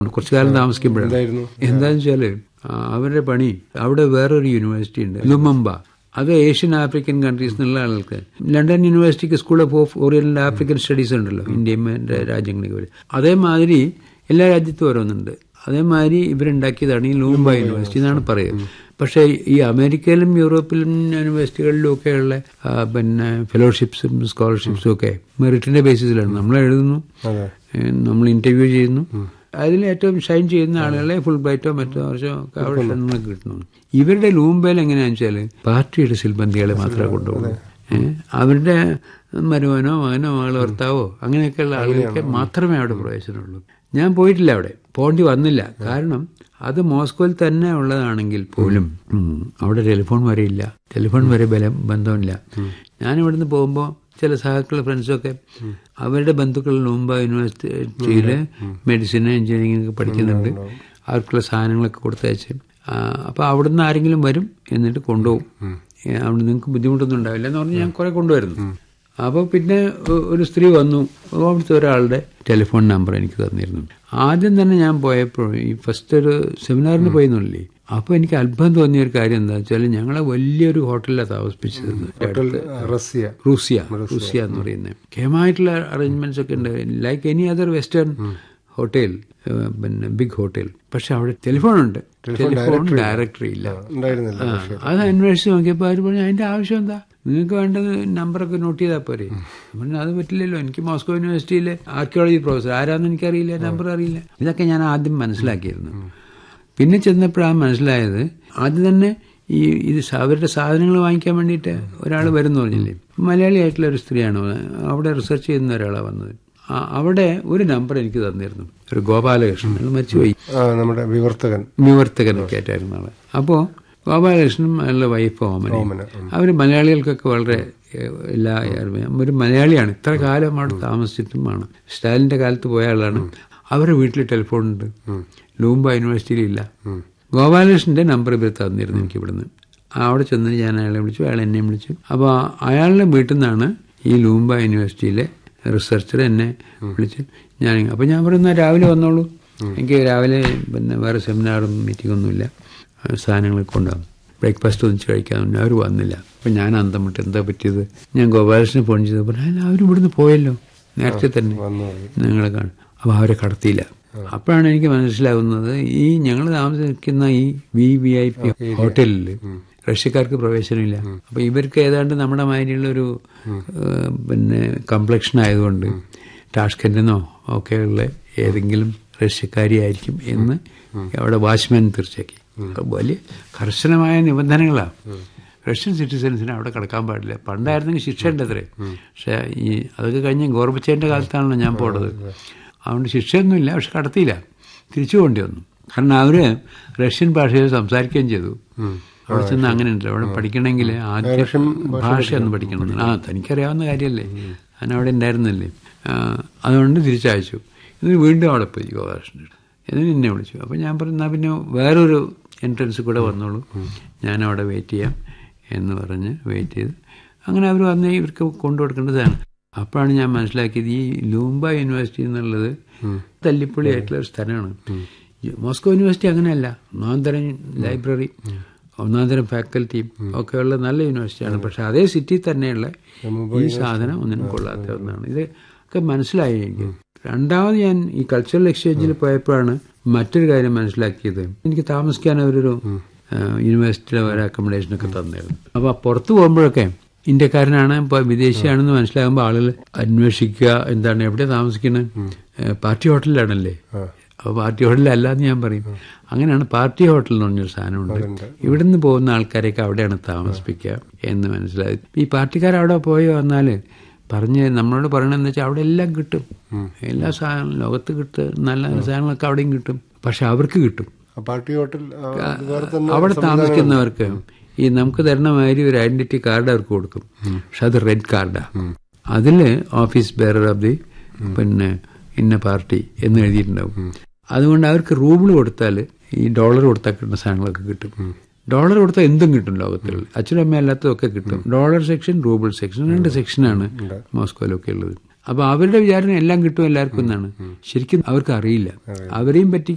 കുറച്ചു കാലം താമസിക്കുമ്പോഴാണ് എന്തായിരുന്നു എന്താന്ന് വെച്ചാല് ആ, അവരുടെ പണി അവിടെ വേറൊരു യൂണിവേഴ്സിറ്റി ഉണ്ട് ലുമംബ അത് ഏഷ്യൻ ആഫ്രിക്കൻ കൺട്രീസ് എന്നുള്ള ആൾക്ക് ലണ്ടൻ യൂണിവേഴ്സിറ്റിക്ക് school of oriental African studies ഉണ്ടല്ലോ ഇന്ത്യയും മറ്റേ രാജ്യങ്ങൾക്ക് പോലെ അതേമാതിരി എല്ലാ രാജ്യത്തും ഓരോന്നുണ്ട് അതേമാതിരി ഇവരുണ്ടാക്കിയതാണ് ഈ ലൂംബ യൂണിവേഴ്സിറ്റി എന്നാണ് പറയുക പക്ഷേ ഈ അമേരിക്കയിലും യൂറോപ്പിലും യൂണിവേഴ്സിറ്റികളിലും ഒക്കെയുള്ള ആ, പിന്നെ ഫെലോഷിപ്സും സ്കോളർഷിപ്സും ഒക്കെ മെറിറ്റിന്റെ ബേസിസിലാണ് നമ്മൾ എഴുതുന്നു അതെ ഏഹ് നമ്മൾ ഇന്റർവ്യൂ ചെയ്യുന്നു അതിൽ ഏറ്റവും ഷൈൻ ചെയ്യുന്ന ആളുകളെ ഫുൾ ബ്രൈറ്റോ മറ്റോ വർഷോ ഒക്കെ അവിടെ ക്ഷണങ്ങൾക്ക് കിട്ടുന്നു ഇവരുടെ ലൂമ്പേൽ എങ്ങനെയാണെന്ന് വെച്ചാല് പാർട്ടിയുടെ സിൽബന്ധികളെ മാത്രമേ കൊണ്ടുപോകുള്ളൂ ഏഹ് അവരുടെ മരുമനോ മകനോ മകളോ ഭർത്താവോ അങ്ങനെയൊക്കെയുള്ള ആളുകൾക്ക് മാത്രമേ അവിടെ പ്രവേശനമുള്ളൂ ഞാൻ പോയിട്ടില്ല അവിടെ പോകേണ്ടി വന്നില്ല കാരണം അത് മോസ്കോയിൽ തന്നെ ഉള്ളതാണെങ്കിൽ പോലും ഉം, അവിടെ ടെലിഫോൺ വരെ ഇല്ല ടെലിഫോൺ വരെ ബലം ബന്ധമില്ല ഞാൻ ഇവിടുന്ന് പോകുമ്പോൾ ചില സഹാക്കളും ഫ്രണ്ട്സൊക്കെ അവരുടെ ബന്ധുക്കൾ മുമ്പ് യൂണിവേഴ്സിറ്റിയിൽ മെഡിസിൻ എഞ്ചിനീയറിംഗ് ഒക്കെ പഠിക്കുന്നുണ്ട് അവർക്കുള്ള സാധനങ്ങളൊക്കെ കൊടുത്തയച്ച് ആ, അപ്പൊ അവിടുന്ന് ആരെങ്കിലും വരും എന്നിട്ട് കൊണ്ടുപോകും ഏ, അവിടെ നിങ്ങൾക്ക് ബുദ്ധിമുട്ടൊന്നും ഉണ്ടാവില്ല എന്ന് പറഞ്ഞ് ഞാൻ കുറെ കൊണ്ടുവരുന്നു അപ്പോൾ പിന്നെ ഒ- ഒരു സ്ത്രീ വന്നു അവിടുത്തെ ഒരാളുടെ ടെലിഫോൺ നമ്പർ എനിക്ക് തന്നിരുന്നു ആദ്യം തന്നെ ഞാൻ പോയപ്പോൾ ഈ ഫസ്റ്റ് ഒരു സെമിനാറിന് പോയെന്നില്ലേ അപ്പോൾ എനിക്ക് അത്ഭുതം തോന്നിയ ഒരു കാര്യം എന്താ വെച്ചാൽ ഞങ്ങളെ വലിയൊരു ഹോട്ടലിലാണ് താമസിപ്പിച്ചത് ഹോട്ടൽ റഷ്യ റൂസിയ റൂസിയ എന്ന് പറയുന്നത് കേമായിട്ടുള്ള അറേഞ്ച്മെന്റ്സ് ഒക്കെ ഉണ്ട് like any other western hotel പിന്നെ ബിഗ് ഹോട്ടൽ പക്ഷെ അവിടെ ടെലിഫോൺ ഉണ്ട് ടെലിഫോൺ ഡയറക്ടറി ഇല്ല ഉണ്ടായിരുന്നില്ല ആ, അത് അന്വേഷിച്ച് നോക്കിയപ്പോൾ അവർ പറഞ്ഞു അതിന്റെ ആവശ്യം എന്താ നിങ്ങൾക്ക് വേണ്ടത് നമ്പറൊക്കെ നോട്ട് ചെയ്താൽ പോരെ പറഞ്ഞു അത് പറ്റില്ലല്ലോ എനിക്ക് മോസ്കോ യൂണിവേഴ്സിറ്റിയിലെ ആർക്കിയോളജി പ്രൊഫസർ ആരാന്ന് എനിക്കറിയില്ല നമ്പർ അറിയില്ല ഇതൊക്കെ ഞാൻ ആദ്യം മനസ്സിലാക്കിയിരുന്നു പിന്നെ ചെന്നപ്പോഴാണ് മനസ്സിലായത് ആദ്യം തന്നെ ഈ ഇത് സ- അവരുടെ സാധനങ്ങൾ വാങ്ങിക്കാൻ വേണ്ടിയിട്ട് ഒരാൾ വരുന്നു പറഞ്ഞില്ലേ മലയാളിയായിട്ടുള്ള ഒരു സ്ത്രീയാണ് അവിടെ റിസർച്ച് ചെയ്യുന്ന ഒരാളാണ് വന്നത് ആ, അവിടെ ഒരു നമ്പർ എനിക്ക് തന്നിരുന്നു ഒരു ഗോപാലകൃഷ്ണൻ അയാൾ മരിച്ചുപോയി ആ, നമ്മുടെ വിവർത്തകൻ വിവർത്തകനൊക്കെ ആയിട്ടായിരുന്നു ആള് അപ്പോ ഗോപാലകൃഷ്ണനും അയാളുടെ വൈഫ് ഓമന ഓമന, അവർ മലയാളികൾക്കൊക്കെ വളരെ ഏഹ്, എല്ലാ അറിവും ഒരു മലയാളിയാണ് ഇത്ര കാലം അവിടെ താമസിച്ചിട്ടുമാണ് സ്റ്റാലിന്റെ കാലത്ത് പോയ ആളാണ് അവരുടെ വീട്ടിൽ ടെലിഫോൺ ഉണ്ട് ലൂംബ യൂണിവേഴ്സിറ്റിയിലില്ല ഗോപാലകൃഷ്ണന്റെ നമ്പർ ഇവർ തന്നിരുന്നു എനിക്ക് ഇവിടുന്ന് അവിടെ ചെന്ന് ഞാൻ അയാളെ വിളിച്ചു അയാൾ എന്നെ വിളിച്ചു അപ്പോൾ അയാളുടെ വീട്ടിൽ നിന്നാണ് ഈ ലൂംബ യൂണിവേഴ്സിറ്റിയിലെ റിസർച്ചർ എന്നെ വിളിച്ച് ഞാൻ അപ്പോൾ ഞാൻ പറയുന്ന രാവിലെ വന്നോളൂ എനിക്ക് രാവിലെ പിന്നെ വേറെ സെമിനാറും മീറ്റിംഗ് ഒന്നുമില്ല ആ, സാധനങ്ങളൊക്കെ ഉണ്ടാകും ബ്രേക്ക്ഫാസ്റ്റ് ഒന്നിച്ച് കഴിക്കാമെന്ന് അവർ വന്നില്ല അപ്പം ഞാൻ അന്തം വിട്ട് എന്താ പറ്റിയത് ഞാൻ ഗോപാലകൃഷ്ണനെ ഫോൺ ചെയ്ത് പറഞ്ഞു അവർ ഇവിടുന്ന് പോയല്ലോ നേരത്തെ തന്നെ വന്നു പോയി. ഞങ്ങളെ കാണും അപ്പോൾ അവരെ കടത്തിയില്ല അപ്പോഴാണ് എനിക്ക് മനസ്സിലാകുന്നത് ഈ ഞങ്ങൾ താമസിക്കുന്ന ഈ വി വി ഐ പി ഹോട്ടലിൽ റഷ്യക്കാർക്ക് പ്രവേശനമില്ല അപ്പൊ ഇവർക്ക് ഏതാണ്ട് നമ്മുടെ മാതിരിയുള്ള ഒരു ഏഹ്, പിന്നെ കംപ്ലക്ഷൻ ആയതുകൊണ്ട് ടാഷ്കൻഡിനോ ഒക്കെയുള്ള ഏതെങ്കിലും റഷ്യക്കാരി ആയിരിക്കും എന്ന് അവിടെ വാച്ച്മാൻ തീർച്ചയാക്കി അത് വലിയ കർശനമായ നിബന്ധനകളാണ് റഷ്യൻ സിറ്റിസൺസിന് അവിടെ കിടക്കാൻ പാടില്ല പണ്ടായിരുന്നെങ്കിൽ ശിക്ഷ ഉണ്ട് അത്രേ പക്ഷെ ഈ അതൊക്കെ കഴിഞ്ഞ് ഗോർബച്ചേന്റെ കാലത്താണല്ലോ ഞാൻ പോണത് അതുകൊണ്ട് ശിക്ഷയൊന്നുമില്ല പക്ഷെ കടത്തിയില്ല തിരിച്ചു പോകേണ്ടി വന്നു കാരണം അവര് റഷ്യൻ ഭാഷയിൽ സംസാരിക്കുകയും ചെയ്തു അവിടെ ചെന്ന് അങ്ങനെ ഉണ്ടല്ലോ അവിടെ പഠിക്കണമെങ്കിൽ ആദ്യം ഭാഷ ഒന്ന് പഠിക്കണം ആ തനിക്കറിയാവുന്ന കാര്യമല്ലേ ഞാൻ അവിടെ ഉണ്ടായിരുന്നില്ലേ ആ, അതുകൊണ്ട് തിരിച്ചയച്ചു എന്നിട്ട് വീണ്ടും അവിടെ പോയി ഗോപാലകൃഷ്ണൻ എന്നിട്ട് എന്നെ വിളിച്ചു അപ്പം ഞാൻ പറഞ്ഞു "എന്നാ പിന്നെ വേറൊരു എൻട്രൻസ് കൂടെ വന്നോളൂ ഞാൻ അവിടെ വെയിറ്റ് ചെയ്യാം എന്ന് പറഞ്ഞ് വെയിറ്റ് ചെയ്ത് അങ്ങനെ അവർ വന്ന് ഇവർക്ക് കൊണ്ടു കൊടുക്കേണ്ടതാണ് അപ്പോഴാണ് ഞാൻ മനസ്സിലാക്കിയത് ഈ ലൂംബ യൂണിവേഴ്സിറ്റി എന്നുള്ളത് തല്ലിപ്പൊളി ആയിട്ടുള്ള ഒരു സ്ഥലമാണ് ഈ മോസ്കോ യൂണിവേഴ്സിറ്റി അങ്ങനെയല്ല ഒന്നാം തരം ലൈബ്രറി ഒന്നാം തരം ഫാക്കൽറ്റിയും ഒക്കെയുള്ള നല്ല യൂണിവേഴ്സിറ്റിയാണ് പക്ഷെ അതേ സിറ്റി തന്നെയുള്ള ഈ സാധനം ഒന്നിനും കൊള്ളാത്ത ഒന്നാണ് ഇതൊക്കെ മനസ്സിലായി എനിക്ക് രണ്ടാമത് ഞാൻ ഈ കൾച്ചറൽ എക്സ്ചേഞ്ചിൽ പോയപ്പോഴാണ് മറ്റൊരു കാര്യം മനസ്സിലാക്കിയത് എനിക്ക് താമസിക്കാൻ അവരൊരു ആ, യൂണിവേഴ്സിറ്റിയിലെ ഒരു അക്കോമഡേഷൻ ഒക്കെ തന്നിരുന്നു അപ്പൊ പുറത്തു പോകുമ്പോഴൊക്കെ ഇന്ത്യക്കാരനാണ് ഇപ്പൊ വിദേശിയാണെന്ന് മനസ്സിലാകുമ്പോൾ ആളുകൾ അന്വേഷിക്കുക എന്താണ് എവിടെ താമസിക്കുന്നത് ഏ, പാർട്ടി ഹോട്ടലിലാണല്ലേ അപ്പൊ പാർട്ടി ഹോട്ടലല്ല എന്ന് ഞാൻ പറയും അങ്ങനെയാണ് പാർട്ടി ഹോട്ടൽ എന്ന് പറഞ്ഞൊരു സാധനമുണ്ട് ഇവിടുന്ന് പോകുന്ന ആൾക്കാരെയൊക്കെ അവിടെയാണ് താമസിപ്പിക്കുക എന്ന് മനസ്സിലായി ഈ പാർട്ടിക്കാർ അവിടെ പോയി വന്നാല് പറഞ്ഞ് നമ്മളോട് പറയണെന്ന് വെച്ചാൽ അവിടെ എല്ലാം കിട്ടും എല്ലാ സാധനങ്ങളും ലോകത്ത് കിട്ടും നല്ല സാധനങ്ങളൊക്കെ അവിടെയും കിട്ടും പക്ഷെ അവർക്ക് കിട്ടും ആ പാർട്ടി ഹോട്ടൽ ആ, അത് വേറെ തന്നെ അവിടെ താമസിക്കുന്നവർക്ക് ഈ നമുക്ക് തരുന്ന മാതിരി ഒരു ഐഡന്റിറ്റി കാർഡ് അവർക്ക് കൊടുക്കും പക്ഷെ അത് റെഡ് കാർഡാ അതില് ഓഫീസ് ബെയറർ ഓഫ് ദി പിന്നെ ഇന്ന പാർട്ടി എന്ന് എഴുതിയിട്ടുണ്ടാവും അതുകൊണ്ട് അവർക്ക് റൂബിൾ കൊടുത്താൽ ഈ ഡോളർ കൊടുത്താൽ കിട്ടുന്ന സാധനങ്ങളൊക്കെ കിട്ടും ഡോളർ കൊടുത്താൽ എന്തും കിട്ടും ലോകത്തിൽ അച്ഛനും അമ്മ അല്ലാത്തതൊക്കെ കിട്ടും ഡോളർ സെക്ഷൻ റൂബിൾ സെക്ഷൻ രണ്ട് സെക്ഷനാണ് മോസ്കോയിലൊക്കെ ഉള്ളത് അപ്പൊ അവരുടെ വിചാരം എല്ലാം കിട്ടും എല്ലാവർക്കും എന്നാണ് ശരിക്കും അവർക്ക് അറിയില്ല അവരെയും പറ്റി